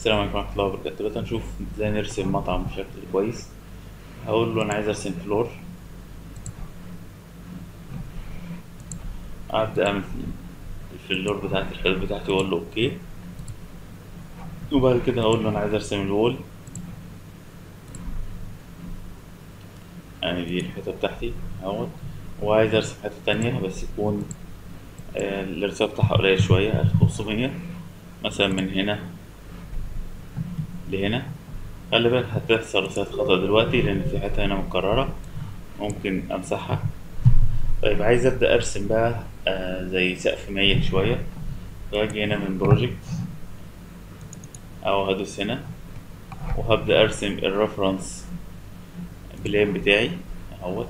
السلام عليكم ورحمة الله وبركاته دلوقتي هنشوف ازاي نرسم مطعم بشكل كويس هقول له انا عايز ارسم فلور ابدا اعمل الفلور بتاعتي الحدود بتاعتي واقول له اوكي وبعد كده هقول له انا عايز ارسم الوول يعني دي الحتة بتاعتي اهوت وعايز ارسم حتة تانية بس يكون آه، الارتفاع بتاعها قليل شوية ألف وخمسمية مثلا من هنا لهنا خلي بالك هتحصل رسالة خطأ دلوقتي لأن في حتة هنا مكررة ممكن أمسحها طيب عايز أبدأ أرسم بقى آه زي سقف مايل شوية فأجي هنا من بروجكت أو هدوس هنا وهبدأ أرسم الرفرنس بلان بتاعي أهوت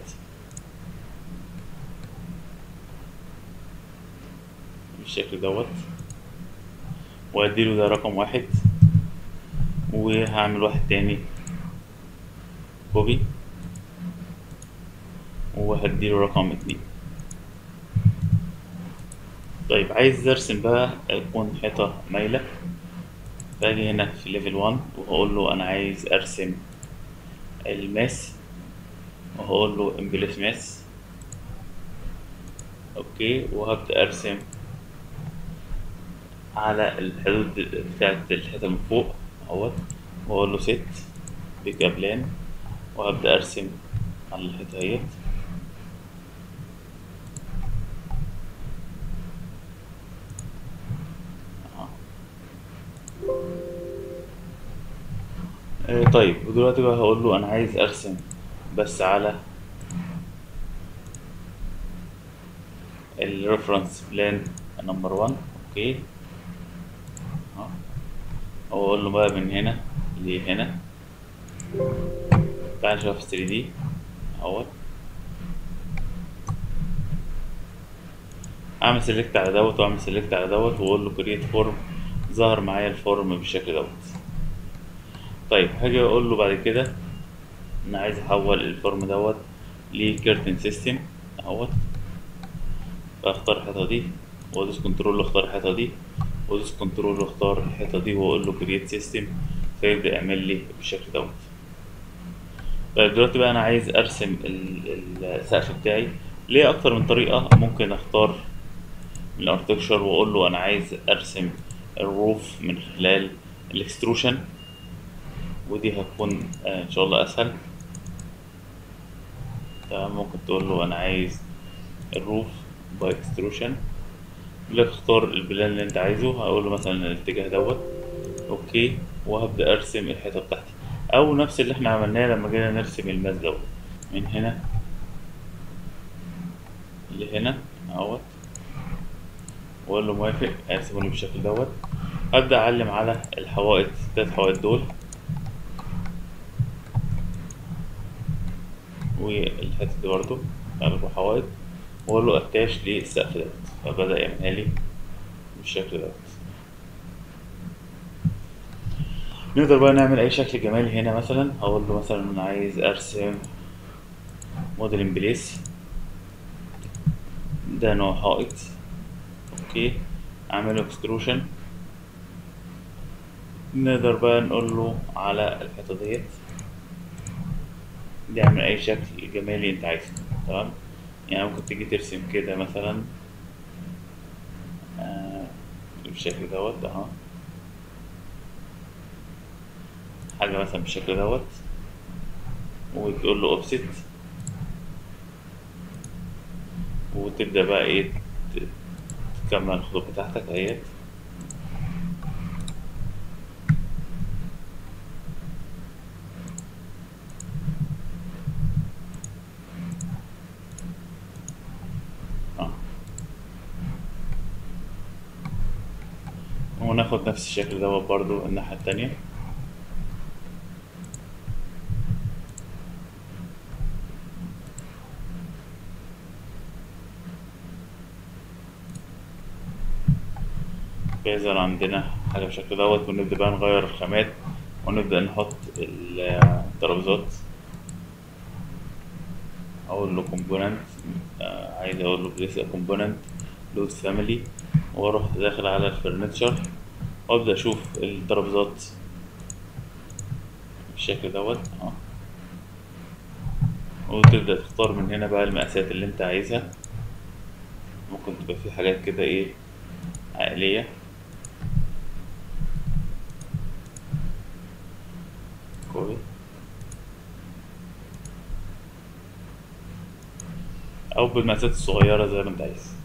بالشكل دوت وأديله ده رقم واحد وهعمل واحد تاني كوبي وهديله رقم اتنين طيب عايز ارسم بقى يكون حيطة مايلة فاجي هنا في ليفل 1 وهقول له انا عايز ارسم الماس وهقول له امبلس ماس اوكي وهبدأ ارسم على الحدود بتاعت الحيطة من فوق اهوت واقول له ست بيك بلان وهبدأ ارسم على الحيطة اهيت آه، طيب ودلوقتي بقى هقول له انا عايز ارسم بس على الريفرنس بلان نمبر 1 اوكي اه واقول له بقى من هنا لهنا تعال نشوف 3 دي اهوت اعمل سيلكت على دوت واعمل سيلكت على دوت واقول له كريت فورم ظهر معايا الفورم بالشكل دوت طيب هاجي اقول له بعد كده انا عايز احول الفورم دوت لكيرتن سيستم اهوت فاختار الحيطه دي وادوس كنترول واختار الحيطه دي وادوس كنترول واختار الحيطه دي واقول له كريت سيستم فيبدا يعمل لي بالشكل دوت طيب دلوقتي بقى انا عايز ارسم ال- السقف بتاعي ليه اكتر من طريقه ممكن اختار من الاركتكشر واقول له انا عايز ارسم الروف من خلال الاكستروشن ودي هتكون آه، ان شاء الله اسهل تمام ممكن تقول له انا عايز الروف باي اكستروشن لك اختار البلان اللي انت عايزه هقول له مثلا الاتجاه دوت اوكي وهبدا ارسم الحيطه بتاعتي او نفس اللي احنا عملناه لما جينا نرسم الماس دوت من هنا لهنا اهوت واقول له موافق ارسمه لي بالشكل دوت ابدا اعلم على الحوائط التلات حوائط دول والحته دي برضه اربع حوائط واقول له اتاش للسقف دوت فبدا يعملها لي بالشكل دوت نقدر بقى نعمل اي شكل جمالي هنا مثلا هقول له مثلا انا عايز ارسم موديل بليس ده نوع حائط اوكي اعمله اكستروشن نقدر بقى نقول له على الحيطه ديت نعمل اي شكل جمالي انت عايزه تمام يعني ممكن تيجي ترسم كده مثلا آه بالشكل دوت اهو حاجة مثلا بالشكل دوت وتقول له اوفست وتبدأ بقى ايه ت- تكمل الخطوط بتاعتك اهيت اه وناخد نفس الشكل دوت برضو الناحية التانية بيظهر عندنا حاجة بالشكل دوت ونبدأ بقى نغير الخامات ونبدأ نحط الترابيزات أقول له كومبوننت عايز أقول له بليس كومبوننت لود فاميلي وأروح داخل على الفرنتشر وأبدأ أشوف الترابيزات بالشكل دوت اه وتبدأ تختار من هنا بقى المقاسات اللي انت عايزها ممكن تبقى في حاجات كده ايه عائلية كويس او بالمقاسات الصغيرة زي ما انت عايز